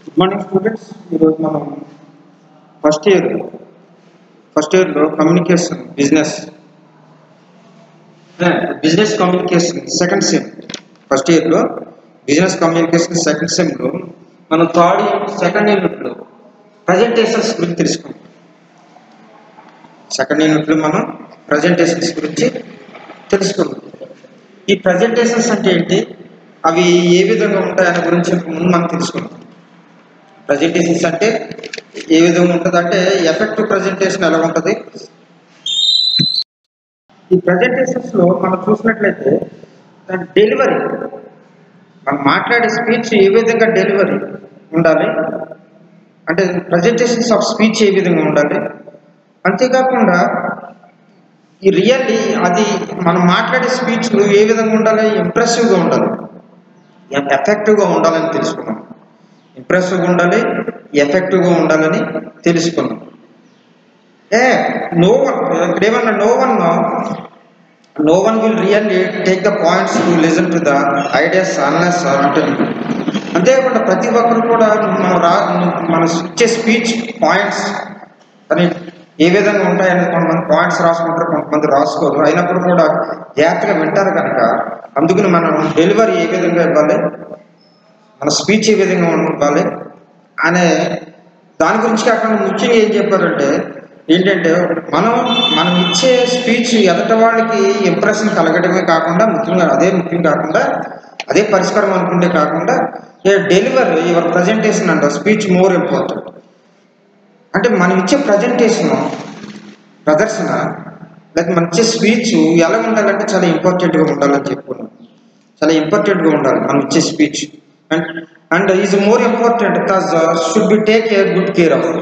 Good morning students ఈరోజు మనం first year first ఇయర్లో communication business business communication second sem first ఇయర్లో business communication second సెమ్లో మనం థర్డ్ ఇయర్ సెకండ్ యూనిట్లో ప్రజెంటేషన్స్ గురించి తెలుసుకుంటాం సెకండ్ యూనిట్లో మనం ప్రజెంటేషన్స్ గురించి తెలుసుకుందాం ఈ ప్రజెంటేషన్స్ అంటే ఏంటి అవి ఏ విధంగా ఉంటాయనే గురించి ముందు మనం తెలుసుకుందాం ప్రజెంటేషన్స్ అంటే ఏ విధంగా ఉంటుంది అంటే ఎఫెక్టివ్ ప్రజెంటేషన్ ఎలా ఉంటుంది ఈ ప్రజెంటేషన్స్ లో మనం చూసినట్లయితే డెలివరీ మనం మాట్లాడే స్పీచ్ ఏ విధంగా డెలివరీ ఉండాలి అంటే ప్రజెంటేషన్స్ ఆఫ్ స్పీచ్ ఏ విధంగా ఉండాలి అంతేకాకుండా ఈ రియల్లీ అది మనం మాట్లాడే స్పీచ్లు ఏ విధంగా ఉండాలి ఇంప్రెసివ్గా ఉండాలి ఎఫెక్టివ్గా ఉండాలని తెలుసుకున్నాం ఇంప్రెసివ్గా ఉండాలి ఎఫెక్టివ్గా ఉండాలని తెలుసుకున్నాం ఏ నో వన్ ఇక్కడ ఏమన్నా no one no one will really take the points to listen to the ideas unless ఉంటుంది అంతేకాకుండా ప్రతి ఒక్కరు కూడా మనం రా మన ఇచ్చే స్పీచ్ పాయింట్స్ అని ఏ విధంగా ఉంటాయని కొంతమంది పాయింట్స్ రాసుకుంటారు కొంతమంది రాసుకోరు అయినప్పుడు కూడా జాగ్రత్తగా వింటారు కనుక అందుకని మనం డెలివరీ ఏ విధంగా ఇవ్వాలి మన స్పీచ్ ఏ విధంగా ఇవ్వాలి అనే దాని గురించి కాకుండా ముఖ్యంగా ఏం చెప్పారంటే ఏంటంటే మనం మనం ఇచ్చే స్పీచ్ ఎదట వాళ్ళకి ఇంప్రెషన్ కలగడమే కాకుండా ముఖ్యంగా అదే ముఖ్యం కాకుండా అదే పరిష్కారం అనుకుంటే కాకుండా ఏ డెలివర్ యువర్ ప్రజెంటేషన్ అంట స్పీచ్ మోర్ ఇంపార్టెంట్ అంటే మనం ఇచ్చే ప్రజెంటేషన్ ప్రదర్శన లేకపోతే మన ఇచ్చే స్పీచ్ ఎలా ఉండాలంటే చాలా ఇంపార్టెంట్గా ఉండాలని చెప్పుకున్నాం చాలా ఇంపార్టెంట్గా ఉండాలి మనం ఇచ్చే speech and and is more important thus should be take a good care of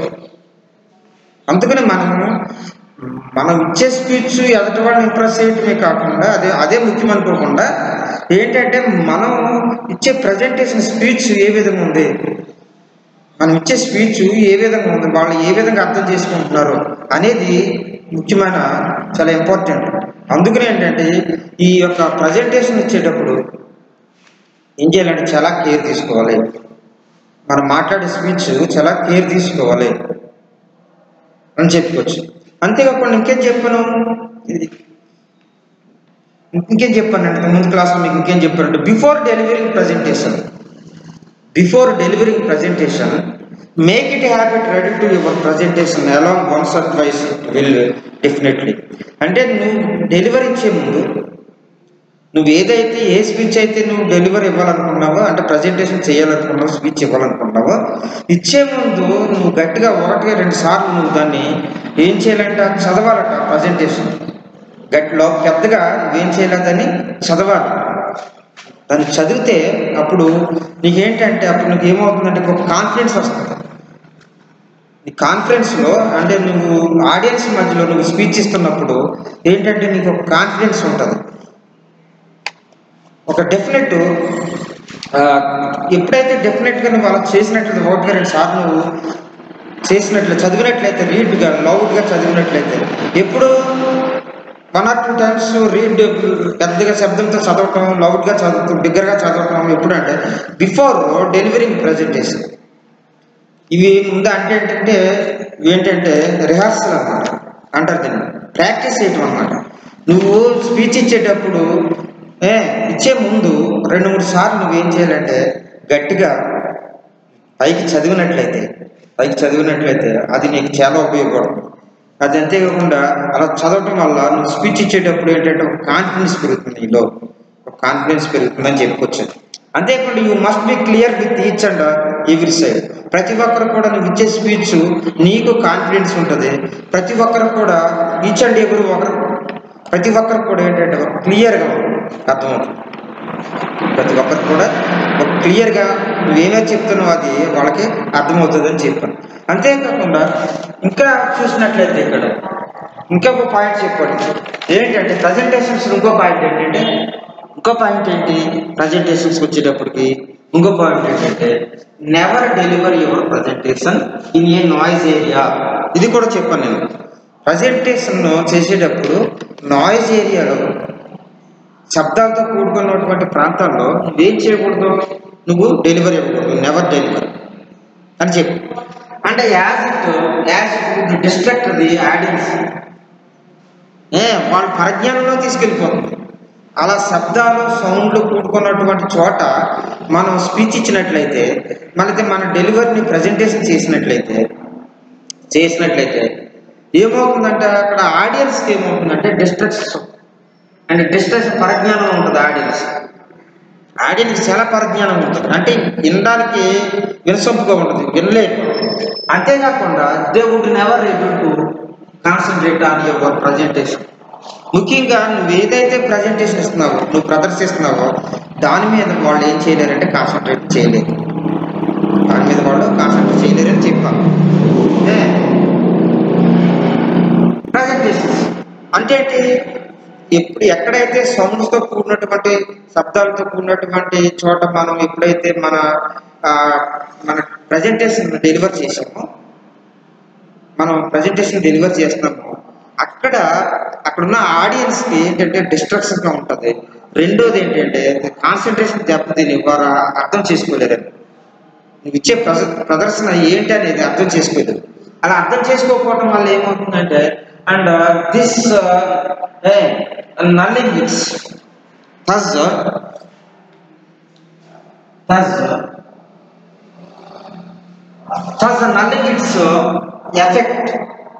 అందుకని మనం మనం ఇచ్చే స్పీచ్ ఎదుటి వాళ్ళని ఇంప్రెస్ చేయటమే కాకుండా అదే అదే ముఖ్యం అనుకోకుండా ఏంటంటే మనం ఇచ్చే ప్రజెంటేషన్ స్పీచ్ ఏ విధంగా ఉంది మనం ఇచ్చే స్పీచ్ ఏ విధంగా ఉంది వాళ్ళు ఏ విధంగా అర్థం చేసుకుంటున్నారు అనేది ముఖ్యమైన చాలా ఇంపార్టెంట్ అందుకనే ఏంటంటే ఈ యొక్క ప్రజెంటేషన్ ఇచ్చేటప్పుడు ఏం చేయాలంటే చాలా కేర్ తీసుకోవాలి మనం మాట్లాడే స్పీచ్ చాలా కేర్ తీసుకోవాలి అని చెప్పుకోవచ్చు అంతేకాకుండా ఇంకేం చెప్పాను ఇది ఇంకేం చెప్పానంటే ముందు క్లాస్లో మీకు ఇంకేం చెప్పానంటే before delivering presentation before delivering presentation make it habit ready to your presentation along once or twice will definitely అంటే నువ్వు డెలివరీ ఇచ్చే ముందు నువ్వు ఏదైతే ఏ స్పీచ్ అయితే నువ్వు డెలివరీ ఇవ్వాలనుకున్నావో అంటే ప్రజెంటేషన్ చేయాలనుకున్నావో స్పీచ్ ఇవ్వాలనుకున్నావో ఇచ్చే ముందు నువ్వు గట్టిగా ఒకటి రెండు సార్లు నువ్వు దాన్ని ఏం చేయాలంట చదవాలట ప్రజెంటేషన్ గట్టిలో పెద్దగా నువ్వేం చేయలేదని చదవాలి దాన్ని చదివితే అప్పుడు నీకేంటంటే అప్పుడు నీకు ఏమవుతుందంటే ఒక కాన్ఫిడెన్స్ వస్తుంది నీ కాన్ఫిడెన్స్లో అంటే నువ్వు ఆడియన్స్ మధ్యలో నువ్వు స్పీచ్ ఇస్తున్నప్పుడు ఏంటంటే నీకు ఒక కాన్ఫిడెన్స్ ఉంటుంది ఒక డెఫినెట్ ఎప్పుడైతే డెఫినెట్గా నువ్వు అలా చేసినట్లయితే ఒకటి రెండు సార్లు నువ్వు చేసినట్లు చదివినట్లయితే రీడ్గా లౌడ్గా చదివినట్లయితే ఎప్పుడు one or two times read పెద్దగా శబ్దంతో చదవటం లౌడ్గా చదవటం బిగ్గరగా చదవటం ఎప్పుడంటే బిఫోర్ డెలివరింగ్ ప్రజెంటేషన్ ఇవి ముందు అంటే ఏంటంటే ఏంటంటే రిహార్సల్ అనమాట అంటారు దీన్ని ప్రాక్టీస్ చేయటం అనమాట నువ్వు స్పీచ్ ఇచ్చేటప్పుడు ఏ ఇచ్చే ముందు రెండు మూడు సార్లు నువ్వేం చేయాలంటే గట్టిగా పైకి చదివినట్లయితే పైకి చదివినట్లయితే అది నీకు చాలా ఉపయోగపడుతుంది అది అంతేకాకుండా అలా చదవటం వల్ల నువ్వు స్పీచ్ ఇచ్చేటప్పుడు ఏంటంటే ఒక కాన్ఫిడెన్స్ పెరుగుతుంది నీలో ఒక కాన్ఫిడెన్స్ పెరుగుతుందని చెప్పుకోవచ్చు అంతేకాకుండా you must be clear with each and every side ప్రతి ఒక్కరు కూడా నువ్వు ఇచ్చే స్పీచ్ నీకు కాన్ఫిడెన్స్ ఉంటుంది ప్రతి ఒక్కరు కూడా ఈచ్ అండ్ ఎవరు ఒకరు ప్రతి ఒక్కరు కూడా ఏంటంటే ఒక క్లియర్గా అర్థమవుతుంది ప్రతి ఒక్కరు కూడా ఒక క్లియర్గా నువ్వేమే చెప్తున్నావు అది వాళ్ళకి అర్థమవుతుందని చెప్పాను అంతేకాకుండా ఇంకా చూసినట్లయితే ఇక్కడ ఇంకొక పాయింట్ చెప్పాడు ఏంటంటే ప్రజెంటేషన్స్ ఇంకో పాయింట్ ఏంటంటే ఇంకో పాయింట్ ఏంటి ప్రజెంటేషన్స్కి వచ్చేటప్పటికి ఇంకో పాయింట్ ఏంటంటే never deliver your presentation in a noise area ఇది కూడా చెప్పాను నేను ప్రజెంటేషన్ చేసేటప్పుడు నాయిస్ ఏరియాలో శబ్దాలతో కూడుకున్నటువంటి ప్రాంతాల్లో నువ్వేం చేయకూడదు నువ్వు డెలివరీ ఇవ్వకూడదు నెవర్ డెలివరీ అని చెప్పు అంటే as it as it distract the audience uh వాళ్ళ పరిజ్ఞానంలో తీసుకెళ్ళిపోతుంది అలా శబ్దాలు సౌండ్లు కూడుకున్నటువంటి చోట మనం స్పీచ్ ఇచ్చినట్లయితే మనకి మన డెలివరీని ప్రజెంటేషన్ చేసినట్లయితే చేసినట్లయితే ఏమవుతుందంటే అక్కడ ఆడియన్స్కి ఏమవుతుందంటే డిస్ట్రక్షన్ అండ్ డిస్ట్రక్షన్ పరిజ్ఞానం ఉంటుంది ఆడియన్స్ ఆడియన్స్కి చాలా పరిజ్ఞానం ఉంటుంది అంటే వినడానికి వినసొంపుగా ఉంటుంది వినలేదు అంతేకాకుండా they would never able to concentrate on your presentation ముఖ్యంగా నువ్వు ఏదైతే ప్రజెంటేషన్ ఇస్తున్నావో నువ్వు ప్రదర్శిస్తున్నావో దాని మీద వాళ్ళు ఏం చేయలేరంటే కాన్సన్ట్రేట్ చేయలేరు దాని మీద వాళ్ళు కాన్సన్ట్రేట్ చేయలేరని చెప్పాను ప్రజెంటేషన్స్ అంటే ఏంటి ఎప్పుడు ఎక్కడైతే సౌండ్స్తో కూడినటువంటి శబ్దాలతో కూడినటువంటి చోట మనం ఎప్పుడైతే మన ఆ, మన ప్రజెంటేషన్ డెలివర్ చేసామో మనం ప్రజెంటేషన్ డెలివర్ చేస్తున్నాము అక్కడ అక్కడున్న ఆడియన్స్కి ఏంటంటే డిస్ట్రక్షన్గా ఉంటుంది రెండోది ఏంటంటే కాన్సన్ట్రేషన్ దెబ్బతిని వారు అర్థం చేసుకోలేరు నువ్వు ఇచ్చే ప్రద ప్రదర్శన ఏంటి అనేది అర్థం చేసుకోలేదు అలా అర్థం చేసుకోకపోవడం వల్ల ఏమవుతుందంటే and this nulling its thus thus thus nulling its effect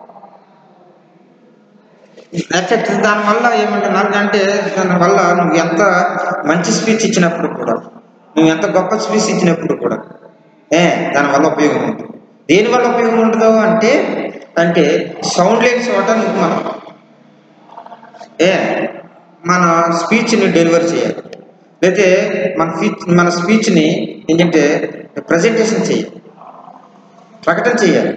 effect దానివల్ల ఏమంటే నల్ అంటే దానివల్ల నువ్వు ఎంత మంచి స్పీచ్ ఇచ్చినప్పుడు కూడా నువ్వు ఎంత గొప్ప స్పీచ్ ఇచ్చినప్పుడు కూడా ఏ దానివల్ల ఉపయోగం ఉంటుంది దేనివల్ల ఉపయోగం ఉంటుందో అంటే అంటే సౌండ్ లేని చోట నువ్వు మనం ఏ మన స్పీచ్ని డెలివర్ చేయాలి లేకపోతే మన ఫీచ్ మన స్పీచ్ని ఏంటంటే ప్రజెంటేషన్ చేయాలి ప్రకటన చేయాలి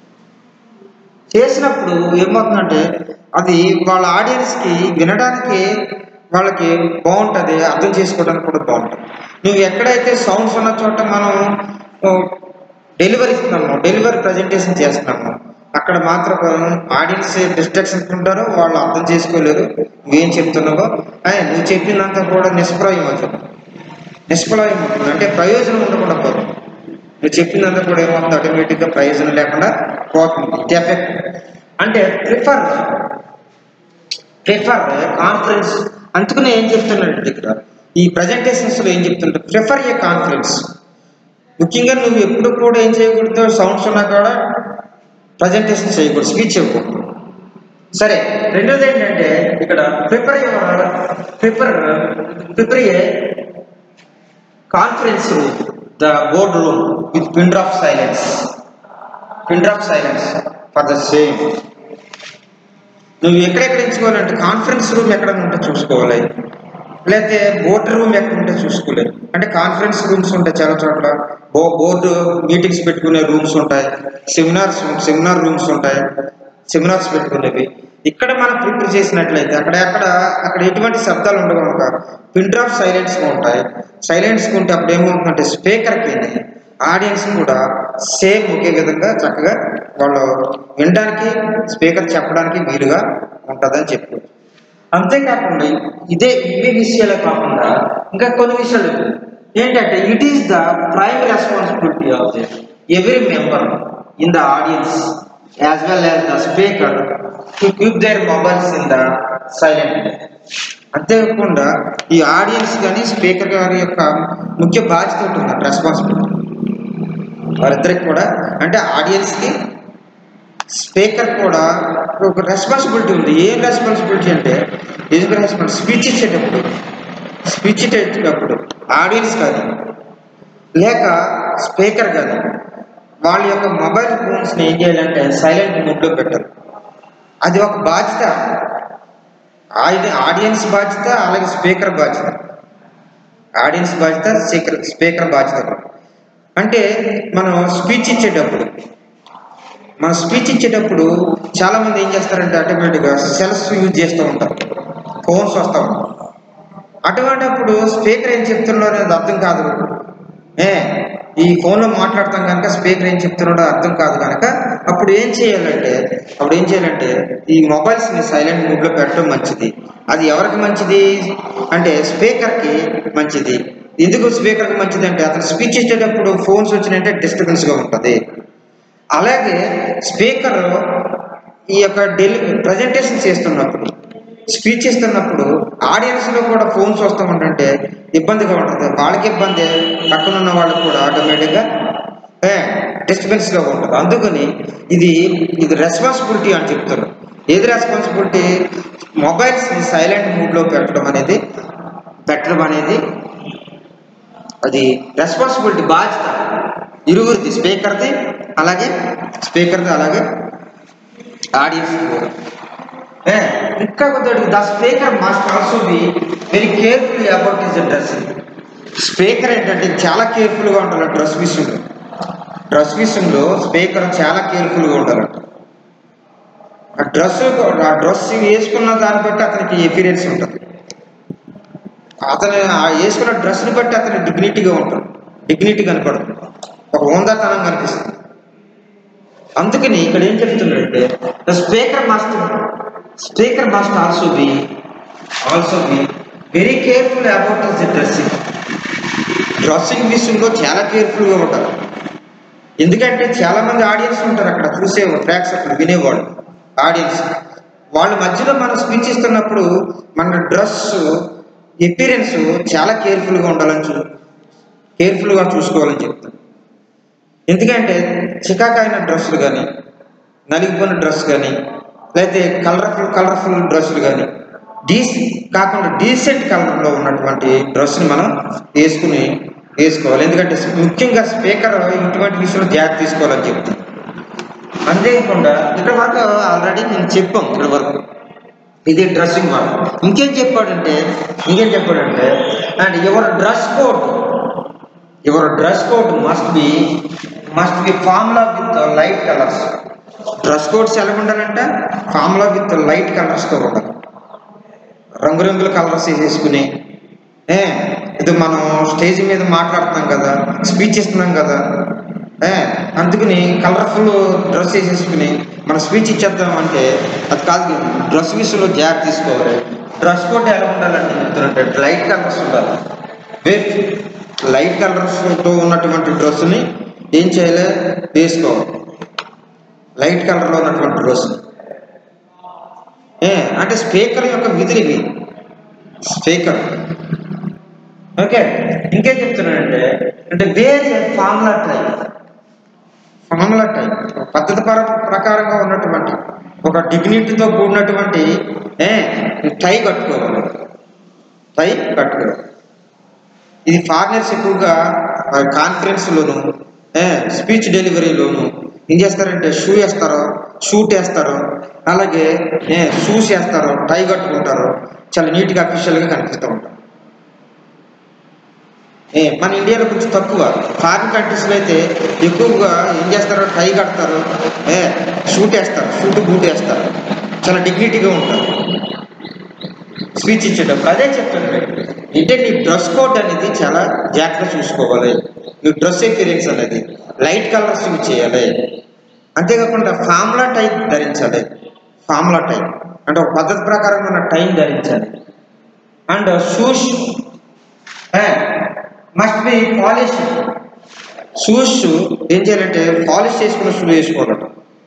చేసినప్పుడు ఏమవుతుందంటే అది వాళ్ళ ఆడియన్స్కి వినడానికి వాళ్ళకి బాగుంటుంది అర్థం చేసుకోవడానికి కూడా బాగుంటుంది నువ్వు ఎక్కడైతే సౌండ్స్ ఉన్న చోట మనం డెలివరీ ఇస్తున్నాము డెలివరీ ప్రజెంటేషన్ చేస్తున్నాము అక్కడ మాత్రం ఆడియన్స్ డిస్ట్రాక్షన్స్ ఉంటారు వాళ్ళు అర్థం చేసుకోలేరు నువ్వేం చెప్తున్నావో అయ్యి నువ్వు చెప్పిందంతా కూడా నిష్ప్రాయం అవుతుంది నిష్ఫలం అవుతుంది అంటే ప్రయోజనం ఉండకుండా పోతుంది నువ్వు చెప్పిందంతా కూడా ఏమవుతుంది ఆటోమేటిక్గా ప్రయోజనం లేకుండా పోతుంది ఇట్ ఎఫెక్ట్ అంటే ప్రిఫర్ ప్రిఫర్ కాన్ఫరెన్స్ అందుకనే ఏం చెప్తున్నాడు ఇక్కడ ఈ ప్రజెంటేషన్స్లో ఏం చెప్తుంటారు ప్రిఫర్ ఏ కాన్ఫరెన్స్ ముఖ్యంగా నువ్వు ఎప్పుడు కూడా ఏం చేయకూడదు సౌండ్స్ ఉన్నా కూడా ప్రజెంటేషన్ చేయకూడదు స్పీచ్ ఇవ్వకూడదు సరే రెండోది ఏంటంటే ఇక్కడ prepare prepare prepare a conference room the board room with pin drop silence pin drop silence for the same నువ్వు ఎక్కడెక్కడ ఎంచుకోవాలంటే కాన్ఫరెన్స్ రూమ్ ఎక్కడ ఉంటే చూసుకోవాలి లేకపోతే బోర్డు రూమ్ ఎక్కడ ఉంటే చూసుకోలేదు అంటే కాన్ఫరెన్స్ రూమ్స్ ఉంటాయి చాలా చోట్ల బో బోర్డు మీటింగ్స్ పెట్టుకునే రూమ్స్ ఉంటాయి సెమినార్స్ సెమినార్ రూమ్స్ ఉంటాయి సెమినార్స్ పెట్టుకునేవి ఇక్కడ మనం ప్రిపేర్ చేసినట్లయితే అక్కడ అక్కడ అక్కడ ఎటువంటి శబ్దాలు ఉండవు కనుక పిన్ డ్రాప్ సైలెంట్స్గా ఉంటాయి సైలెంట్స్గా ఉంటే అప్పుడు ఏమవుతుందంటే స్పీకర్కి ఆడియన్స్ కూడా సేమ్ ఒకే విధంగా చక్కగా వాళ్ళు వినడానికి స్పీకర్ చెప్పడానికి వీలుగా ఉంటుందని చెప్పు అంతేకాకుండా ఇదే ఇవే విషయాలే కాకుండా ఇంకా కొన్ని విషయాలు ఏంటంటే it is the prime responsibility of the every member in the audience as well as the speaker to keep their mobiles in the silent అంతేకాకుండా ఈ ఆడియన్స్ కానీ స్పీకర్ గారి యొక్క ముఖ్య బాధ్యత ఉంటుంది రెస్పాన్సిబిలిటీ వారిద్దరికి కూడా అంటే ఆడియన్స్కి స్పీకర్ కూడా ఒక రెస్పాన్సిబిలిటీ ఉంది ఏం రెస్పాన్సిబిలిటీ అంటే ఎందుకు రెస్పాన్స్ స్పీచ్ ఇచ్చేటప్పుడు స్పీచ్ ఇచ్చేటప్పుడు ఆడియన్స్ కాదు లేక స్పీకర్ కాదు వాళ్ళ యొక్క మొబైల్ ఫోన్స్ని ఏం చేయాలంటే సైలెంట్ మోడ్లో పెట్టారు అది ఒక బాధ్యత ఆడి- ఆడియన్స్ బాధ్యత అలాగే స్పీకర్ బాధ్యత ఆడియన్స్ బాధ్యత స్పీకర్ స్పీకర్ బాధ్యత కూడా. అంటే మనం స్పీచ్ ఇచ్చేటప్పుడు మన స్పీచ్ ఇచ్చేటప్పుడు చాలా మంది ఏం చేస్తారంటే ఆటోమేటిక్గా సెల్స్ యూజ్ చేస్తూ ఉంటారు ఫోన్స్ వస్తూ ఉంటాయి అటువంటిప్పుడు స్పీకర్ ఏం చెప్తున్నాడో అనేది అర్థం కాదు ఏ ఈ ఫోన్లో మాట్లాడతాం కనుక స్పీకర్ ఏం చెప్తున్నాడో అర్థం కాదు కనుక అప్పుడు ఏం చేయాలంటే అప్పుడు ఏం చేయాలంటే ఈ మొబైల్స్ని సైలెంట్ మోడ్లో పెట్టడం మంచిది అది ఎవరికి మంచిది అంటే స్పీకర్కి మంచిది ఎందుకు స్పీకర్కి మంచిదంటే అతను స్పీచ్ ఇచ్చేటప్పుడు ఫోన్స్ వచ్చినాయంటే డిస్టర్బెన్స్గా ఉంటుంది అలాగే స్పీకర్ ఈ యొక్క డెలి ప్రజెంటేషన్ చేస్తున్నప్పుడు స్పీచ్ ఇస్తున్నప్పుడు ఆడియన్స్లో కూడా ఫోన్స్ వస్తూ ఉంటుంటే ఇబ్బందిగా ఉంటుంది వాళ్ళకి ఇబ్బంది పక్కన ఉన్న వాళ్ళకి కూడా ఆటోమేటిక్గా డిస్టర్బెన్స్గా ఉంటుంది అందుకని ఇది ఇది రెస్పాన్సిబిలిటీ అని చెప్తారు ఏది రెస్పాన్సిబిలిటీ మొబైల్స్ని సైలెంట్ మోడ్లో పెట్టడం అనేది పెట్టడం అనేది అది రెస్పాన్సిబిలిటీ బాధ్యత ఇరువురిది స్పీకర్ది అలాగే స్పీకర్ది అలాగే ఆడియన్స్ కూడా ఏ, ఇంకా కొద్దిగా the speaker must also be very careful about his dressing speaker ఏంటంటే చాలా కేర్ఫుల్గా ఉండాలి డ్రెస్ విషయంలో డ్రెస్ విషయంలో స్పీకర్ చాలా కేర్ఫుల్గా ఉండాలంట ఆ డ్రెస్ ఆ డ్రెస్ వేసుకున్న దాన్ని బట్టి అతనికి ఎఫీరియన్స్ ఉంటుంది అతను ఆ వేసుకున్న డ్రెస్ని బట్టి అతని డిగ్నిటీగా ఉంటాడు డిగ్నిటీ కనపడుతుంది ఒక హోందాతనం కనిపిస్తుంది అందుకని ఇక్కడ ఏం చెప్తున్నాడంటే the speaker must speaker must also be also be very careful about his dressing dressing విషయంలో చాలా కేర్ఫుల్గా ఉంటారు ఎందుకంటే చాలా మంది ఆడియన్స్ ఉంటారు అక్కడ చూసే ప్రేక్షకులు వినేవాళ్ళు ఆడియన్స్ వాళ్ళ మధ్యలో మనం స్పీచ్ ఇస్తున్నప్పుడు మన డ్రెస్ ఎపీరియన్స్ చాలా కేర్ఫుల్గా ఉండాలని చూ కేర్ఫుల్గా చూసుకోవాలని చెప్తాను ఎందుకంటే చికాకైన డ్రెస్సులు కానీ నలిగిపోయిన డ్రెస్ కానీ లేకపోతే కలర్ఫుల్ కలర్ఫుల్ డ్రెస్సులు కానీ డీసీ కాకుండా డీసెంట్ కలర్లో ఉన్నటువంటి డ్రెస్ని మనం వేసుకుని వేసుకోవాలి ఎందుకంటే ముఖ్యంగా స్పీకర్ ఇటువంటి విషయంలో జాగ్రత్త తీసుకోవాలని చెప్తాను అంతేకాకుండా ఇక్కడ వరకు ఆల్రెడీ నేను చెప్పాం ఇక్కడ వరకు ఇది డ్రెస్సింగ్ వరకు ఇంకేం చెప్పాడంటే ఇంకేం చెప్పాడంటే and your dress code your dress code must be must be formula with light colours dress codes ఎలా ఉండాలంటే ఫార్ములా విత్ లైట్ కలర్స్తో ఉండాలి రంగురంగుల కలర్స్ వేసేసుకుని ఏ ఇది మనం స్టేజ్ మీద మాట్లాడుతున్నాం కదా స్పీచ్ ఇస్తున్నాం కదా ఏ అందుకని కలర్ఫుల్ డ్రెస్ వేసేసుకుని మన స్పీచ్ ఇచ్చేద్దాం అంటే అది కాదు డ్రెస్ విషయంలో జాగ్రత్త తీసుకోవాలి డ్రెస్ కోడ్ ఎలా ఉండాలంటే చెప్తున్నట్టే లైట్ కలర్స్ ఉండాలి వేర్ లైట్ కలర్స్తో ఉన్నటువంటి డ్రెస్ని ఏం చేయాలి వేసుకోవాలి లైట్ కలర్లో ఉన్నటువంటి డ్రెస్ ఏ అంటే స్పీకర్ యొక్క విధులు ఇవి స్పీకర్ ఓకే ఇంకేం చెప్తున్నానంటే అంటే వేరే ఫార్ములా టైప్ ఫార్ములా టైప్ పద్ధతి పర ప్రకారంగా ఉన్నటువంటి ఒక డిగ్నిటీతో కూడినటువంటి ఏ టై కట్టుకోవాలి టై కట్టుకోవాలి ఇది ఫారినర్స్ ఎక్కువగా కాన్ఫరెన్స్లోను స్పీచ్ డెలివరీలోను ఏం చేస్తారంటే షూ వేస్తారు షూట్ వేస్తారు అలాగే షూస్ వేస్తారు టై కట్టుకుంటారు చాలా నీట్గా అఫీషియల్గా కనిపిస్తూ ఉంటారు ఏ మన ఇండియాలో కొంచెం తక్కువ ఫారిన్ కంట్రీస్లో అయితే ఎక్కువగా ఏం చేస్తారు టై కడతారు ఏ షూట్ వేస్తారు షూట్ బూట్ వేస్తారు చాలా డిగ్నిటీగా ఉంటారు స్పీచ్ ఇచ్చేటప్పుడు అదే చెప్తాను అంటే నీ డ్రెస్ కోడ్ అనేది చాలా జాగ్రత్తగా చూసుకోవాలి నీ డ్రెస్ ఎక్స్పీరియన్స్ అనేది లైట్ కలర్స్ యూజ్ చేయాలి అంతేకాకుండా ఫార్ములా టైప్ ధరించాలి ఫార్ములా టైప్ అంటే ఒక పద్ధతి ప్రకారం ఉన్న టైం ధరించాలి and shoes must be polish shoes ఏం చేయాలంటే పాలిష్ చేసుకున్న షూ వేసుకోవాలట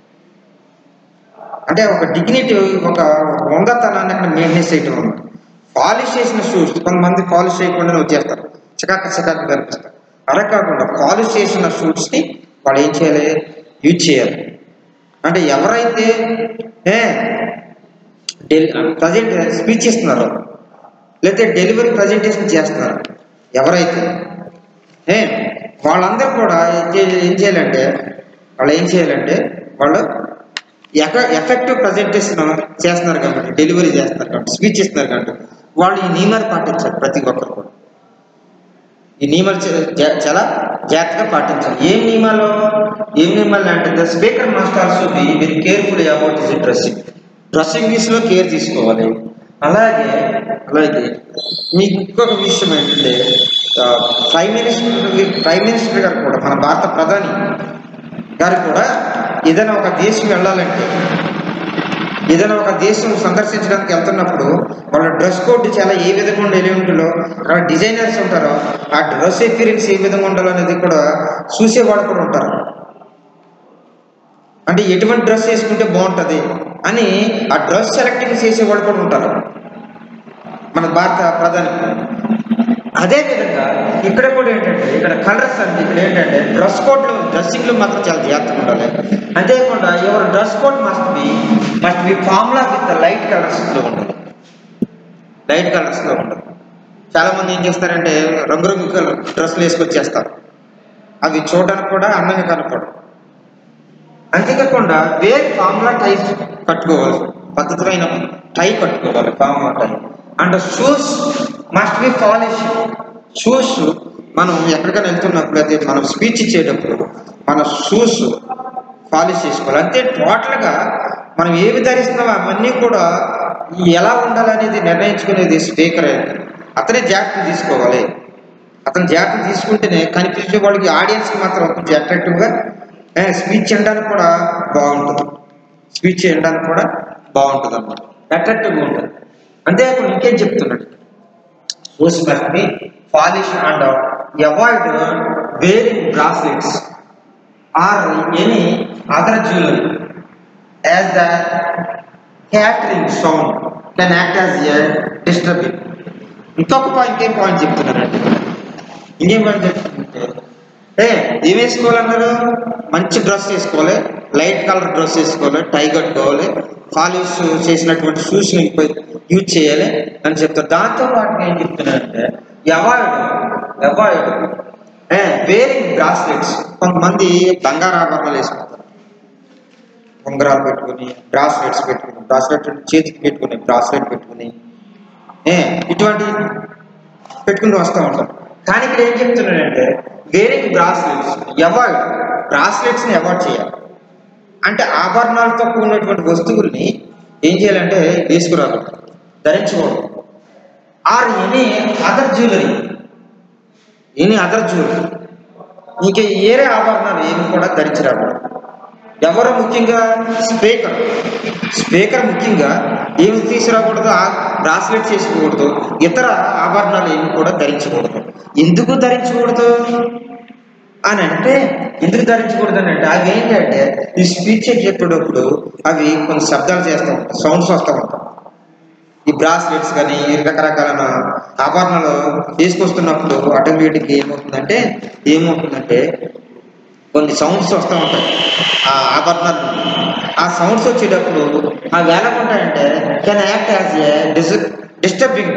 అంటే ఒక డిగ్నిటీ ఒక వంగతనాన్ని అక్కడ మెయింటైన్ చేయటం అన్నమాట పాలిష్ చేసిన షూస్ కొంతమంది పాలిష్ చేయకుండా వచ్చేస్తారు చికాక చికాక కనిపిస్తారు అలా కాకుండా పాలిష్ చేసిన షూస్ని వాళ్ళు ఏం చేయాలి యూజ్ చేయాలి అంటే ఎవరైతే ఏ డెలి ప్రజెంట్ స్పీచ్ ఇస్తున్నారో లేకపోతే డెలివరీ ప్రజెంటేషన్ చేస్తున్నారు ఎవరైతే ఏ వాళ్ళందరూ కూడా ఏం చే- ఏం చేయాలంటే వాళ్ళు ఏం చేయాలంటే వాళ్ళు ఎక ఎఫెక్టివ్ ప్రజెంటేషన్ చేస్తున్నారు కాబట్టి డెలివరీ చేస్తున్నారు కాబట్టి స్పీచ్ ఇస్తున్నారు కాబట్టి వాళ్ళు ఈ నియమాలు పాటించాలి ప్రతి ఒక్కరు కూడా ఈ నియమాలు చే- జా- చాలా జాగ్రత్తగా పాటించాలి ఏం నియమాలు ఏం నియమాలు అంటే the speaker must also be very careful about this dressing dressing విషయంలో కేర్ తీసుకోవాలి అలాగే అలాగే మీకు ఇంకొక విషయం ఏంటంటే ఆ, ప్రైమ్ మినిస్టర్ ప్రైమ్ మినిస్టర్ గారు కూడా మన భారత ప్రధాని గారు కూడా ఏదైనా ఒక దేశం వెళ్ళాలంటే ఏదైనా ఒక దేశం సందర్శించడానికి వెళ్తున్నప్పుడు వాళ్ళ డ్రెస్ కోడ్ చాలా ఏ విధంగా ఉండే ఉంటుందో అక్కడ డిజైనర్స్ ఉంటారో ఆ డ్రెస్ ఎక్స్పీరియన్స్ ఏ విధంగా ఉండాలో అనేది కూడా చూసేవాళ్ళు కూడా ఉంటారు అంటే ఎటువంటి డ్రెస్ వేసుకుంటే బాగుంటుంది అని ఆ డ్రెస్ సెలెక్టింగ్ చేసేవాళ్ళు కూడా ఉంటారు మన భారత ప్రధాని అదే విధంగా ఇక్కడ కూడా ఏంటంటే ఇక్కడ కలర్స్ అంటే ఇక్కడ ఏంటంటే డ్రెస్ కోడ్లో డ్రెస్సింగ్లో మాత్రం చాలా జాగ్రత్తగా ఉండాలి అంతేకాకుండా ఎవరు dress code must be must be formula with light కలర్స్లో ఉండాలి లైట్ కలర్స్లో ఉండాలి చాలా మంది ఏం చేస్తారంటే రంగురంగు కలర్ డ్రెస్సులు వేసుకొచ్చేస్తారు అవి చూడడానికి కూడా అందంగా కనపడవు అంతేకాకుండా వేరే ఫార్ములా టైస్ కట్టుకోవాలి పద్ధతమైన టై కట్టుకోవాలి formula tie and shoes must be polish shoes మనం ఎక్కడికైనా వెళ్తున్నప్పుడు అయితే మనం స్పీచ్ ఇచ్చేటప్పుడు మన షూస్ పాలిష్ చేసుకోవాలి అంతే టోటల్గా మనం ఏవి ధరిస్తున్నామో అవన్నీ కూడా ఎలా ఉండాలనేది నిర్ణయించుకునేది స్పీకర్ అతనే జాగ్రత్త తీసుకోవాలి అతను జాగ్రత్త తీసుకుంటేనే కనిపించే వాళ్ళకి ఆడియన్స్కి మాత్రం కొంచెం అట్రాక్టివ్గా స్పీచ్ చేయడానికి కూడా బాగుంటుంది స్పీచ్ చేయడానికి కూడా బాగుంటుంది అన్నమాట అట్రాక్టివ్గా ఉంటుంది అంతేకాకుండా ఇంకేం చెప్తున్నాడు shoes must be polish and avoid wearing bracelets or any other jewellery as the clattering sound can act as a disturbing ఇంకొక పాయింట్ ఇంకేం పాయింట్ చెప్తున్నారండి ఇంకేం పాయింట్ చెప్తుంటే ఏ ఏం వేసుకోవాలన్నారు మంచి డ్రెస్ వేసుకోవాలి లైట్ కలర్ డ్రెస్ వేసుకోవాలి టై కట్టుకోవాలి పాలిష్ చేసినటువంటి షూస్ని యూజ్ చేయాలి అని చెప్తారు దాంతో పాటు ఏం చెప్తున్నారంటే అవాయిడ్ అవాయిడ్ వేరింగ్ బ్రాస్లెట్స్ కొంతమంది బంగారు ఆభరణాలు వేసుకుంటారు ఉంగరాలు పెట్టుకుని బ్రాస్లెట్స్ పెట్టుకుని బ్రాస్లెట్ చేతికి పెట్టుకుని బ్రాస్లెట్ పెట్టుకుని ఏ ఇటువంటి పెట్టుకుని వస్తూ ఉంటాం కానీ ఇక్కడ ఏం చెప్తున్నాడంటే వేరింగ్ బ్రాస్లెట్స్ అవాయిడ్ బ్రాస్లెట్స్ని అవాయిడ్ చేయాలి అంటే ఆభరణాలతో కూడినటువంటి వస్తువుల్ని ఏం చేయాలంటే వేసుకురాకూడదు ధరించకూడదు or any other jewellery any other jewellery ఇంక ఏరే ఆభరణాలు ఏమి కూడా ధరించరాకూడదు ఎవరు ముఖ్యంగా స్పీకర్ స్పీకర్ ముఖ్యంగా ఏమి తీసుకురాకూడదు ఆ బ్రాస్లెట్ చేసుకోకూడదు ఇతర ఆభరణాలు ఏమి కూడా ధరించకూడదు ఎందుకు ధరించకూడదు అని అంటే ఎందుకు ధరించకూడదు అని అంటే అవి ఏంటంటే ఈ స్పీచ్ చెప్పేటప్పుడు అవి కొన్ని శబ్దాలు చేస్తూ ఉంటాయి సౌండ్స్ వస్తూ ఉంటాయి ఈ బ్రాస్లెట్స్ కానీ ఈ రకరకాల ఆభరణాలు తీసుకొస్తున్నప్పుడు ఆటోమేటిక్ ఏమవుతుందంటే ఏమవుతుందంటే కొన్ని సౌండ్స్ వస్తూ ఉంటాయి ఆ ఆభరణాలు నుండి. ఆ సౌండ్స్ వచ్చేటప్పుడు అవి ఎలా ఉంటాయంటే can act as a dis disturbing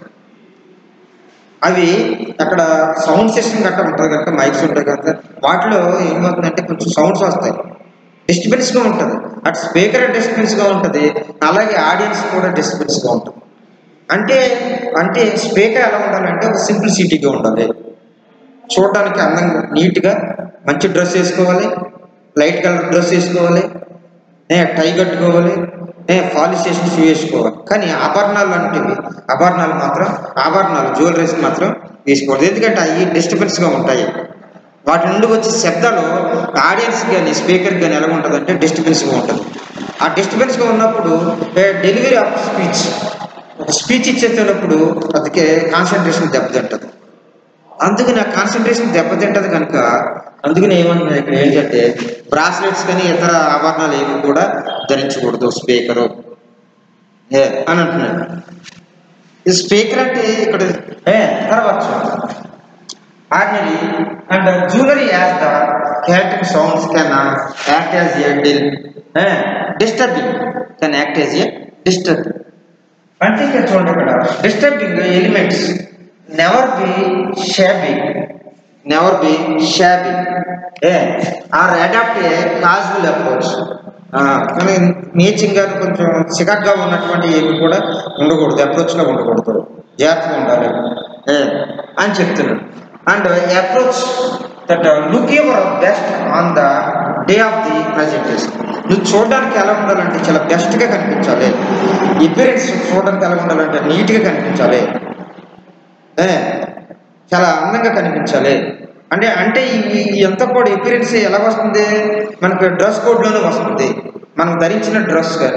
అవి అక్కడ సౌండ్ సిస్టమ్ గట్రా ఉంటుంది కనుక మైక్స్ ఉంటాయి కనుక వాటిలో ఏమవుతుందంటే కొంచెం సౌండ్స్ వస్తాయి డిస్టర్బెన్స్గా ఉంటుంది అటు స్పీకర్ డిస్టర్బెన్స్గా ఉంటుంది అలాగే ఆడియన్స్ కూడా డిస్టర్బెన్స్గా ఉంటుంది అంటే అంటే స్పీకర్ ఎలా ఉండాలంటే ఒక సింప్లిసిటీగా ఉండాలి చూడడానికి అందంగా నీట్గా మంచి డ్రెస్ వేసుకోవాలి లైట్ కలర్ డ్రెస్ వేసుకోవాలి ఏ టై కట్టుకోవాలి ఏ పాలిష్ చేసిన షూ వేసుకోవాలి కానీ ఆభరణాలు లాంటివి ఆభరణాలు మాత్రం ఆభరణాలు జ్యువెలరీస్ మాత్రం వేసుకోకూడదు ఎందుకంటే అవి డిస్టర్బెన్స్గా ఉంటాయి వాటి నుండి వచ్చే శబ్దాలు ఆడియన్స్ కానీ స్పీకర్ కానీ ఎలా ఉంటుందంటే డిస్టర్బెన్స్గా ఉంటుంది ఆ డిస్టర్బెన్స్గా ఉన్నప్పుడు డెలివరీ ఆఫ్ స్పీచ్ ఒక స్పీచ్ ఇచ్చేటప్పుడు అందుకే కాన్సన్ట్రేషన్ దెబ్బతింటుంది అందుకని ఆ కాన్సన్ట్రేషన్ దెబ్బతింటది కనుక అందుకని ఏమన్నా ఇక్కడ ఏంటంటే బ్రాస్లెట్స్ కానీ ఇతర ఆభరణాలు ఏమి కూడా ధరించకూడదు స్పీకరు ఏ అని అంటున్నాడు ఈ స్పీకర్ అంటే ఇక్కడ ఏ తర్వాత ordinary and jewellery as the clattering sounds can act as a డిల్ disturbing can act as a disturbing అంటే ఇక్కడ చూడండి ఇక్కడ disturbing elements never be shabby never be shabby uh or adopt a casual approach కానీ నీచంగా కొంచెం చికాగ్గా ఉన్నటువంటి ఏమి కూడా ఉండకూడదు అప్రోచ్గా ఉండకూడదు జాగ్రత్తగా ఉండాలి ఏ అని చెప్తున్నాడు and approach that look your best on the day of the presentation నువ్వు చూడడానికి ఎలా ఉండాలంటే చాలా బెస్ట్గా కనిపించాలి అపిరెన్స్ చూడడానికి ఎలా ఉండాలంటే నీట్గా కనిపించాలి ఏ, చాలా అందంగా కనిపించాలి అంటే అంటే ఈ ఈ ఎంత కూడా ఎపిరెన్స్ ఎలా వస్తుంది మనకు డ్రెస్ కోడ్లోనే వస్తుంది మనం ధరించిన డ్రెస్ కానీ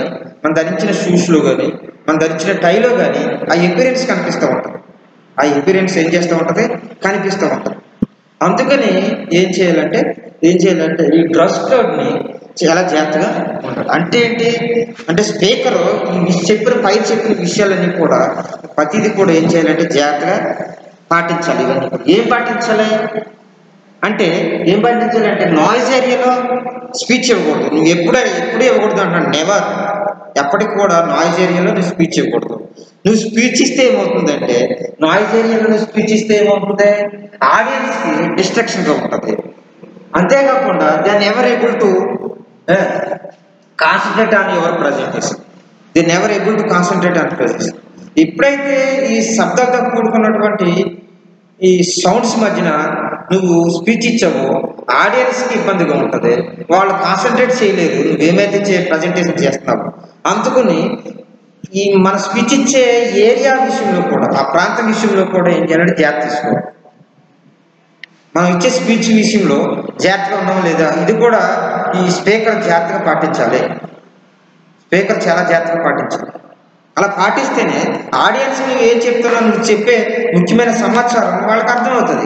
మనం ధరించిన షూస్లో కానీ మనం ధరించిన టైలో కానీ ఆ ఎపిరియన్స్ కనిపిస్తూ ఉంటుంది ఆ ఎపిరియన్స్ ఏం చేస్తూ ఉంటుంది కనిపిస్తూ ఉంటుంది అందుకని ఏం చేయాలంటే ఏం చేయాలంటే ఈ డ్రెస్ కోడ్ని చాలా జాగ్రత్తగా ఉండాలి అంటే ఏంటి అంటే స్పీకర్ ఈ చెప్పిన పై చెప్పిన విషయాలన్నీ కూడా ప్రతిదీ కూడా ఏం చేయాలంటే జాగ్రత్తగా పాటించాలి ఇవన్నీ కూడా. ఏం పాటించాలి అంటే ఏం పాటించాలి అంటే నాయిస్ ఏరియాలో స్పీచ్ ఇవ్వకూడదు నువ్వు ఎప్పుడే ఎప్పుడు ఇవ్వకూడదు అంటున్నాను నెవర్ ఎప్పటికి కూడా నాయిస్ ఏరియాలో నువ్వు స్పీచ్ ఇవ్వకూడదు నువ్వు స్పీచ్ ఇస్తే ఏమవుతుందంటే నాయిస్ ఏరియాలో నువ్వు స్పీచ్ ఇస్తే ఏమవుతుంది ఆడియన్స్కి డిస్ట్రక్షన్గా ఉంటుంది అంతేకాకుండా దాన్ని ever able to concentrate on your presentation the never able to concentrate on presentation ఎప్పుడైతే ఈ శబ్దాలతో కూడుకున్నటువంటి ఈ సౌండ్స్ మధ్యన నువ్వు స్పీచ్ ఇచ్చావో ఆడియన్స్కి ఇబ్బందిగా ఉంటుంది వాళ్ళు కాన్సన్ట్రేట్ చేయలేరు నువ్వేమైతే చే ప్రజెంటేషన్ చేస్తున్నావు అందుకని ఈ మన స్పీచ్ ఇచ్చే ఏరియా విషయంలో కూడా ఆ ప్రాంతం విషయంలో కూడా ఏం చేయాలంటే జాగ్రత్త తీసుకోవాలి మనం ఇచ్చే స్పీచ్ విషయంలో జాగ్రత్తగా ఉన్నాం లేదా ఇది కూడా ఈ స్పీకర్ జాగ్రత్తగా పాటించాలి స్పీకర్ చాలా జాగ్రత్తగా పాటించాలి అలా పాటిస్తేనే ఆడియన్స్ నువ్వు ఏం చెప్తున్నావు నువ్వు చెప్పే ముఖ్యమైన సమాచారం వాళ్ళకి అర్థమవుతుంది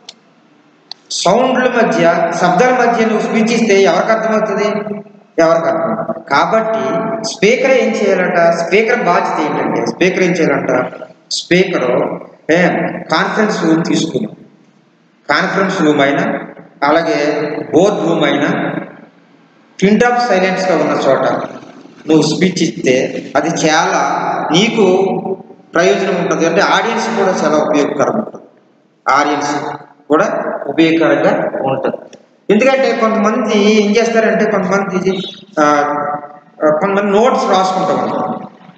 సౌండ్ల మధ్య శబ్దాల మధ్య నువ్వు స్పీచ్ ఇస్తే ఎవరికి అర్థమవుతుంది ఎవరికి అర్థం కాబట్టి స్పీకర్ ఏం చేయాలంట స్పీకర్ బాధ్యత ఏంటంటే స్పీకర్ ఏం చేయాలంట స్పీకరు ఏ కాన్ఫరెన్స్ రూమ్ తీసుకుని కాన్ఫరెన్స్ రూమ్ అయినా అలాగే బోర్డ్ రూమ్ అయినా ప్రింట్ ఆఫ్ సైలెన్స్గా ఉన్న చోట నువ్వు స్పీచ్ ఇస్తే అది చాలా నీకు ప్రయోజనం ఉంటుంది అంటే ఆడియన్స్ కూడా చాలా ఉపయోగకరం ఉంటుంది ఆడియన్స్ కూడా ఉపయోగకరంగా ఉంటుంది ఎందుకంటే కొంతమంది ఏం చేస్తారంటే కొంతమంది ఆ, ఆ, కొంతమంది నోట్స్ రాసుకుంటూ ఉంటారు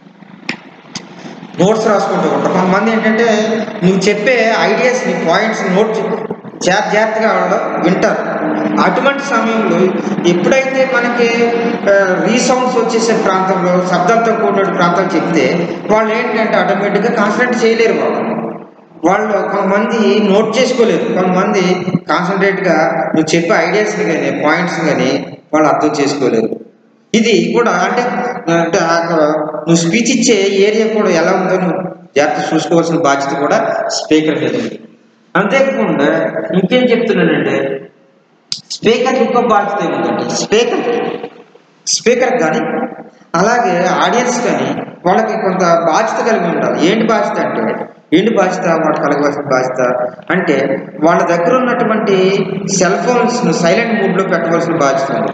నోట్స్ రాసుకుంటూ ఉంటారు కొంతమంది ఏంటంటే నువ్వు చెప్పే ఐడియాస్ నీ పాయింట్స్ నోట్ జాగ్రత్త జాగ్రత్తగా వాళ్ళు వింటారు అటువంటి సమయంలో ఎప్పుడైతే మనకి రీసౌండ్స్ వచ్చేసే ప్రాంతంలో శబ్దాలతో కూడిన ప్రాంతం చెప్తే వాళ్ళు ఏంటంటే ఆటోమేటిక్గా కాన్సన్ట్రేట్ చేయలేరు వాళ్ళు వాళ్ళు కొంతమంది నోట్ చేసుకోలేరు కొంతమంది కాన్సన్ట్రేట్గా నువ్వు చెప్పే ఐడియాస్ని కానీ పాయింట్స్ కానీ వాళ్ళు అర్థం చేసుకోలేరు ఇది కూడా అంటే అంటే ఆ నువ్వు స్పీచ్ ఇచ్చే ఏరియా కూడా ఎలా ఉందో నువ్వు జాగ్రత్త చూసుకోవాల్సిన బాధ్యత కూడా స్పీకర్ మీద ఉంది అంతేకాకుండా ఇంకేం చెప్తున్నానంటే స్పీకర్ ఇంకో బాధ్యత ఏముందంటే స్పీకర్ స్పీకర్ కానీ అలాగే ఆడియన్స్ కానీ వాళ్ళకి కొంత బాధ్యత కలిగి ఉండాలి ఏంటి బాధ్యత అంటే ఏంటి బాధ్యత వాళ్ళకి కలగవలసిన బాధ్యత అంటే వాళ్ళ దగ్గర ఉన్నటువంటి సెల్ ఫోన్స్ను సైలెంట్ మూడ్లో పెట్టవలసిన బాధ్యత ఉంది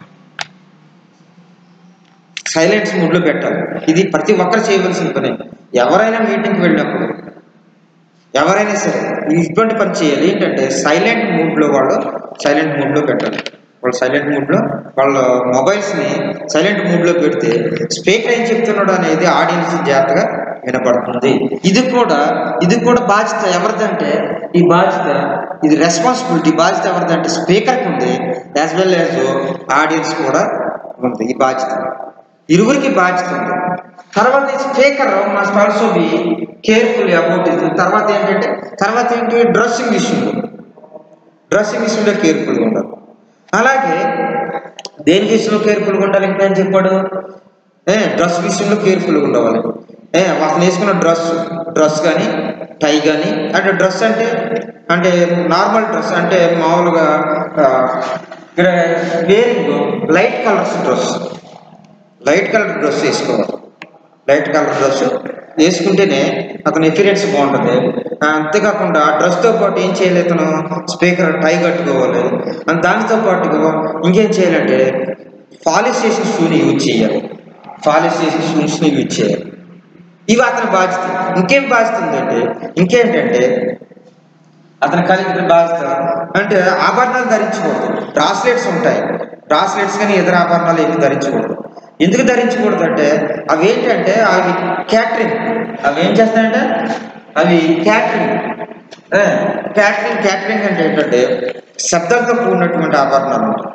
సైలెన్స్ మూడ్లో పెట్టాలి ఇది ప్రతి ఒక్కరు చేయవలసిన పని ఎవరైనా మీటింగ్కి వెళ్ళినప్పుడు ఎవరైనా సరే ఇటువంటి పని చేయాలి ఏంటంటే సైలెంట్ మూడ్లో వాళ్ళు సైలెంట్ మూడ్లో పెట్టాలి వాళ్ళు సైలెంట్ మూడ్లో వాళ్ళ మొబైల్స్ని సైలెంట్ మూడ్లో పెడితే స్పీకర్ ఏం చెప్తున్నాడు అనేది ఆడియన్స్ జాగ్రత్తగా వినపడుతుంది ఇది కూడా ఇది కూడా బాధ్యత ఎవరిదంటే ఈ బాధ్యత ఇది రెస్పాన్సిబిలిటీ బాధ్యత ఎవరిదంటే స్పీకర్కి ఉంది యాజ్ వెల్ యాజ్ ఆడియన్స్ కూడా ఉంది ఈ బాధ్యత ఇరువురికి బాధ్యత ఉంది తర్వాత speaker must also be careful about ఇది తర్వాత ఏంటంటే తర్వాత ఏంటి డ్రెస్సింగ్ విషయంలో డ్రెస్సింగ్ విషయంలో కేర్ఫుల్గా ఉండాలి అలాగే దేని విషయంలో కేర్ఫుల్గా ఉండాలి ఇంకా ఏం చెప్పాడు ఏ డ్రెస్ విషయంలో కేర్ఫుల్గా ఉండవాలి ఏ అతను వేసుకున్న డ్రెస్ డ్రెస్ కానీ టై కానీ అంటే డ్రెస్ అంటే అంటే నార్మల్ డ్రెస్ అంటే మామూలుగా ఆ, ఇక్కడ wearing light colours dress light colour dress వేసుకోవాలి లైట్ కలర్ డ్రెస్ వేసుకుంటేనే అతని ఎఫిరెన్స్ బాగుంటుంది ఆ, అంతేకాకుండా ఆ డ్రెస్తో పాటు ఏం చేయాలి అతను స్పీకర్ టై కట్టుకోవాలి అండ్ దానితో పాటుగా ఇంకేం చేయాలంటే పాలిష్ చేసిన షూని యూజ్ చేయాలి పాలిష్ చేసిన షూస్ని యూజ్ చేయాలి ఇవి అతని బాధ్యత ఇంకేం బాధ్యత ఉందంటే ఇంకేంటంటే అతని కలిగిన బాధ్యత అంటే ఆభరణాలు ధరించకూడదు బ్రాస్లెట్స్ ఉంటాయి బ్రాస్లెట్స్ కానీ ఇతర ఆభరణాలు ఏమి ధరించకూడదు ఎందుకు ధరించకూడదు అంటే అవి ఏంటంటే అవి క్యాటరింగ్ అవి ఏం చేస్తాయంటే అవి క్యాటరింగ్ క్యాటరింగ్ క్యాటరింగ్ అంటే ఏంటంటే శబ్దంతో కూడినటువంటి ఆభరణాలు ఉంటాయి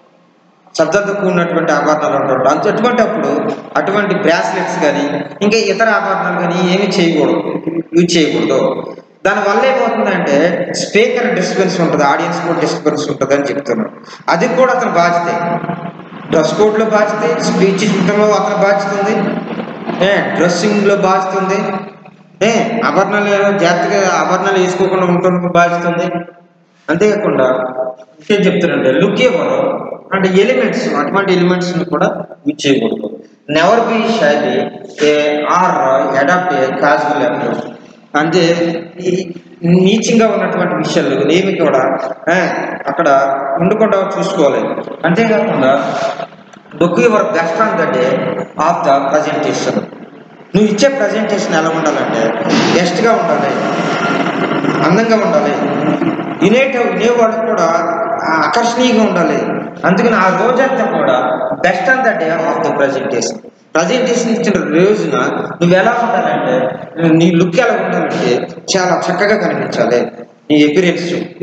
శబ్దంతో కూడినటువంటి ఆభరణాలు ఉంటాయి అంత అటువంటి అప్పుడు అటువంటి బ్రాస్లెట్స్ కానీ ఇంకా ఇతర ఆభరణాలు కానీ ఏమీ చేయకూడదు యూజ్ చేయకూడదు దానివల్ల ఏమవుతుందంటే స్పీకర్ డిస్టర్బెన్స్ ఉంటుంది ఆడియన్స్ కూడా డిస్టర్బెన్స్ ఉంటుంది అని చెప్తున్నాడు అది కూడా అతని బాధ్యతే డ్రెస్ కోడ్లో బాధ్యత స్పీచ్ ఇవ్వడంలో అతని బాధ్యత ఉంది ఏ డ్రెస్సింగ్లో బాధ్యత ఉంది ఏ ఆభరణాలు జాగ్రత్తగా ఆభరణాలు వేసుకోకుండా ఉండటం బాధ్యత ఉంది అంతేకాకుండా ఇంకేం చెప్తారంటే లుక్ ఎవరు అంటే ఎలిమెంట్స్ అటువంటి ఎలిమెంట్స్ కూడా యూజ్ చేయకూడదు never be shy a or adopt a casual approach అంటే ఈ నీచంగా ఉన్నటువంటి విషయాలు ఏమి కూడా ఏ, అక్కడ ఉండకుండా చూసుకోవాలి అంతేకాకుండా look your best on the day of the presentation నువ్వు ఇచ్చే ప్రజెంటేషన్ ఎలా ఉండాలంటే బెస్ట్గా ఉండాలి అందంగా ఉండాలి వినేట వినేవాడు కూడా ఆ, ఆకర్షణీయంగా ఉండాలి అందుకని ఆ రోజంతా కూడా best on the day of the presentation presentation ఇచ్చిన రోజున నువ్వు ఎలా ఉండాలంటే నీ లుక్ ఎలా ఉండాలంటే చాలా చక్కగా కనిపించాలి నీ ఎపిరియన్స్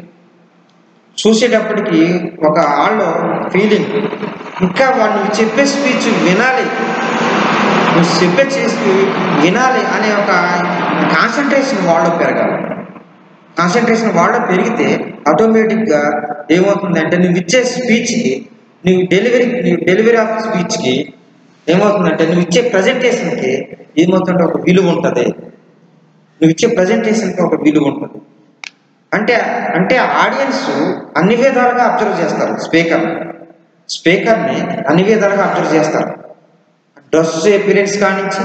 చూసేటప్పటికి ఒక ఆళ్ళలో ఫీలింగ్ ఇంకా వాడు నువ్వు చెప్పే స్పీచ్ వినాలి నువ్వు చెప్పే చేసి వినాలి అనే ఒక కాన్సన్ట్రేషన్ వాళ్ళు పెరగాలి కాన్సన్ట్రేషన్ వాళ్ళు పెరిగితే ఆటోమేటిక్గా ఏమవుతుందంటే నువ్వు ఇచ్చే స్పీచ్కి నువ్వు డెలివరీ నువ్వు డెలివరీ ఆఫ్ స్పీచ్కి ఏమవుతుందంటే నువ్వు ఇచ్చే ప్రజెంటేషన్కి ఏమవుతుంటే ఒక విలువ ఉంటుంది నువ్వు ఇచ్చే ప్రజెంటేషన్కి ఒక విలువ ఉంటుంది అంటే అంటే ఆడియన్స్ అన్ని విధాలుగా అబ్జర్వ్ చేస్తారు స్పీకర్ స్పీకర్ని అన్ని విధాలుగా అబ్జర్వ్ చేస్తారు డ్రెస్ ఎపీరియన్స్ కానించి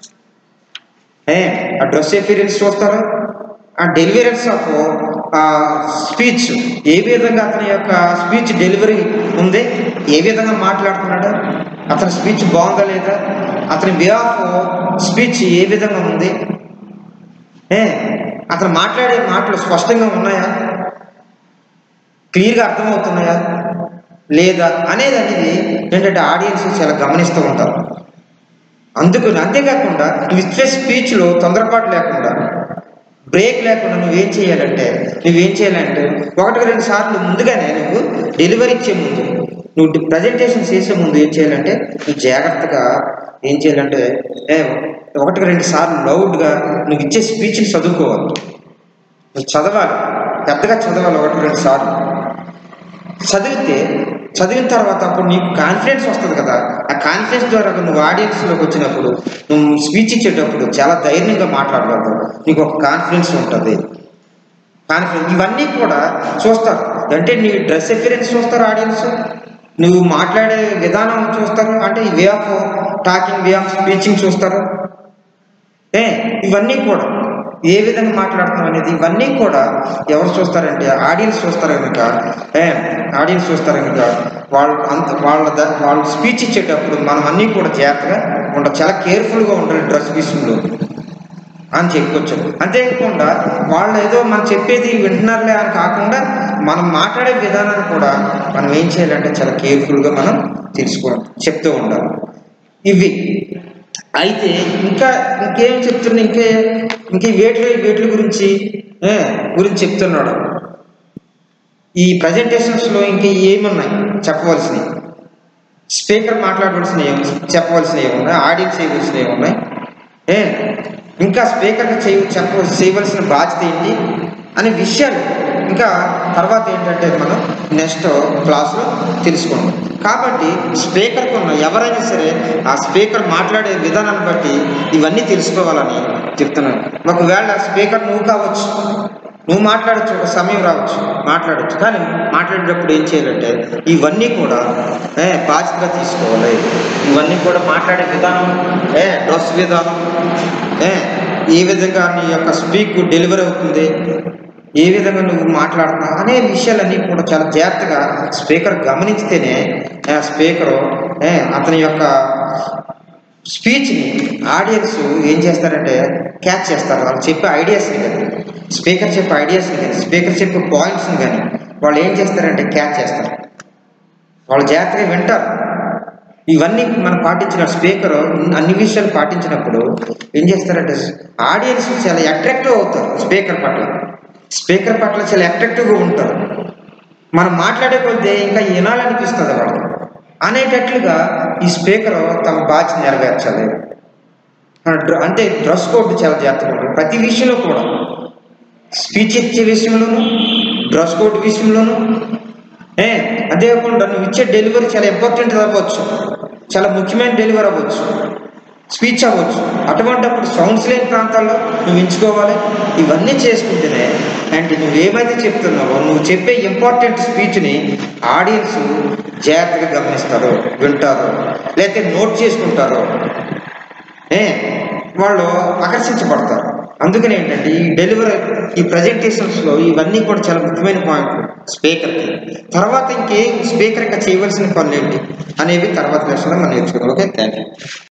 ఏ ఆ డ్రెస్ ఎపీరియన్స్ చూస్తారు ఆ డెలివరెన్స్ ఆఫ్ స్పీచ్ ఏ విధంగా అతని యొక్క స్పీచ్ డెలివరీ ఉంది ఏ విధంగా మాట్లాడుతున్నాడు అతని స్పీచ్ బాగుందా లేదా అతని వే ఆఫ్ స్పీచ్ ఏ విధంగా ఉంది ఏ అతను మాట్లాడే మాటలు స్పష్టంగా ఉన్నాయా క్లియర్గా అర్థమవుతున్నాయా లేదా అనేది అనేది ఏంటంటే ఆడియన్స్ చాలా గమనిస్తూ ఉంటారు అందుకు అంతేకాకుండా నువ్వు ఇచ్చే స్పీచ్లో తొందరపాటు లేకుండా బ్రేక్ లేకుండా నువ్వేం చేయాలంటే నువ్వేం చేయాలంటే ఒకటి రెండు సార్లు ముందుగానే నువ్వు డెలివరీ ఇచ్చే ముందు నువ్వు ప్రజెంటేషన్ చేసే ముందు ఏం చేయాలంటే నువ్వు జాగ్రత్తగా ఏం చేయాలంటే ఏ ఒకటికి రెండు సార్లు లౌడ్గా నువ్వు ఇచ్చే స్పీచ్ని చదువుకోవాలి నువ్వు చదవాలి పెద్దగా చదవాలి ఒకటి రెండు సార్లు చదివితే చదివిన తర్వాత అప్పుడు నీకు కాన్ఫిడెన్స్ వస్తుంది కదా ఆ కాన్ఫిడెన్స్ ద్వారా నువ్వు ఆడియన్స్లోకి వచ్చినప్పుడు నువ్వు స్పీచ్ ఇచ్చేటప్పుడు చాలా ధైర్యంగా మాట్లాడగలవు నీకు ఒక కాన్ఫిడెన్స్ ఉంటుంది కాన్ఫిడెన్స్ ఇవన్నీ కూడా చూస్తారు అంటే నీ డ్రెస్ ఎఫిరెన్స్ చూస్తారు ఆడియన్స్ నువ్వు మాట్లాడే విధానం చూస్తారు అంటే way of talking way of speeching చూస్తారు ఏ ఇవన్నీ కూడా ఏ విధంగా మాట్లాడుతున్నాం అనేది ఇవన్నీ కూడా ఎవరు చూస్తారంటే ఆడియన్స్ చూస్తారు కనుక ఏ ఆడియన్స్ చూస్తారు కనుక వాళ్ళు అంత వాళ్ళ ద- వాళ్ళు స్పీచ్ ఇచ్చేటప్పుడు మనం అన్నీ కూడా జాగ్రత్తగా ఉండాలి చాలా కేర్ఫుల్గా ఉండాలి డ్రెస్ విషయంలో అని చెప్పుకోవచ్చు అంతేకాకుండా వాళ్ళు ఏదో మనం చెప్పేది వింటున్నారులే అని కాకుండా మనం మాట్లాడే విధానాన్ని కూడా మనం ఏం చేయాలంటే చాలా కేర్ఫుల్గా మనం తెలుసుకోవాలి చెప్తూ ఉండాలి ఇవి అయితే ఇంకా ఇంకేం చెప్తున్నా ఇంకే ఇంకే వేటి వేటి గురించి ఏ, గురించి చెప్తున్నాడు ఈ ప్రజెంటేషన్స్లో ఇంకా ఏమున్నాయి చెప్పవలసినవి స్పీకర్ మాట్లాడవలసినవి ఏమి చెప్పవలసినవి ఏమున్నాయి ఆడియన్స్ చేయవలసినవి ఏమున్నాయి ఏ ఇంకా స్పీకర్కి చేయ చెప్ప చేయవలసిన బాధ్యత ఏంటి అనే విషయాలు ఇంకా తర్వాత ఏంటంటే మనం నెక్స్ట్ క్లాస్లో తెలుసుకుందాం కాబట్టి స్పీకర్కి ఉన్న ఎవరైనా సరే ఆ స్పీకర్ మాట్లాడే విధానాన్ని బట్టి ఇవన్నీ తెలుసుకోవాలని చెప్తున్నాను ఒకవేళ స్పీకర్ నువ్వు కావచ్చు నువ్వు మాట్లాడచ్చు ఒక సమయం రావచ్చు మాట్లాడచ్చు కానీ మాట్లాడేటప్పుడు ఏం చేయాలంటే ఇవన్నీ కూడా ఏ బాధ్యతగా తీసుకోవాలి ఇవన్నీ కూడా మాట్లాడే విధానం ఏ డ్రెస్ విధానం ఏ ఏ విధంగా నీ యొక్క స్పీక్ డెలివరీ అవుతుంది ఏ విధంగా నువ్వు మాట్లాడుతున్నావు అనే విషయాలన్నీ కూడా చాలా జాగ్రత్తగా స్పీకర్ గమనించితేనే ఆ స్పీకరు ఏ అతని యొక్క స్పీచ్ని ఆడియన్స్ ఏం చేస్తారంటే క్యాచ్ చేస్తారు వాళ్ళు చెప్పే ఐడియాస్ని కానీ స్పీకర్ చెప్పే ఐడియాస్ని కానీ స్పీకర్ చెప్పే పాయింట్స్ని కానీ వాళ్ళు ఏం చేస్తారంటే క్యాచ్ చేస్తారు వాళ్ళు జాగ్రత్తగా వింటారు ఇవన్నీ మనం పాటించిన స్పీకర్ అన్ని విషయాలు పాటించినప్పుడు ఏం చేస్తారంటే ఆడియన్స్ చాలా అట్రాక్టివ్ అవుతారు స్పీకర్ పట్ల స్పీకర్ పట్ల చాలా అట్రాక్టివ్గా ఉంటారు మనం మాట్లాడే కొద్దీ ఇంకా వినాలనిపిస్తుంది వాళ్ళకి అనేటట్లుగా ఈ స్పీకర్ తమ బాధ్యత నెరవేర్చాలి ఆ డ్ర- అంటే డ్రెస్ కోడ్ చాలా జాగ్రత్తగా ఉంటుంది ప్రతి విషయంలో కూడా స్పీచ్ ఇచ్చే విషయంలోనూ డ్రెస్ కోడ్ విషయంలోనూ ఏ అంతేకాకుండా నువ్వు ఇచ్చే డెలివరీ చాలా ఇంపార్టెంట్ అవ్వచ్చు చాలా ముఖ్యమైన డెలివరీ అవ్వచ్చు స్పీచ్ అవ్వచ్చు అటువంటిప్పుడు సౌండ్స్ లేని ప్రాంతాల్లో నువ్వు ఎంచుకోవాలి ఇవన్నీ చేసుకుంటేనే అంటే నువ్వు ఏమైతే చెప్తున్నావో నువ్వు చెప్పే ఇంపార్టెంట్ స్పీచ్ని ఆడియన్స్ జాగ్రత్తగా గమనిస్తారో వింటారో లేకపోతే నోట్ చేసుకుంటారో ఏ వాళ్ళు ఆకర్షించబడతారు అందుకని ఏంటంటే ఈ డెలివరీ ఈ ప్రజెంటేషన్స్లో ఇవన్నీ కూడా చాలా ముఖ్యమైన పాయింట్లు స్పీకర్కి తర్వాత ఇంకే స్పీకర్ ఇంకా చేయవలసిన పనులు ఏంటి అనేవి తర్వాత లెసన్లో మనం నేర్చుకుందాం ఓకే థ్యాంక్ యూ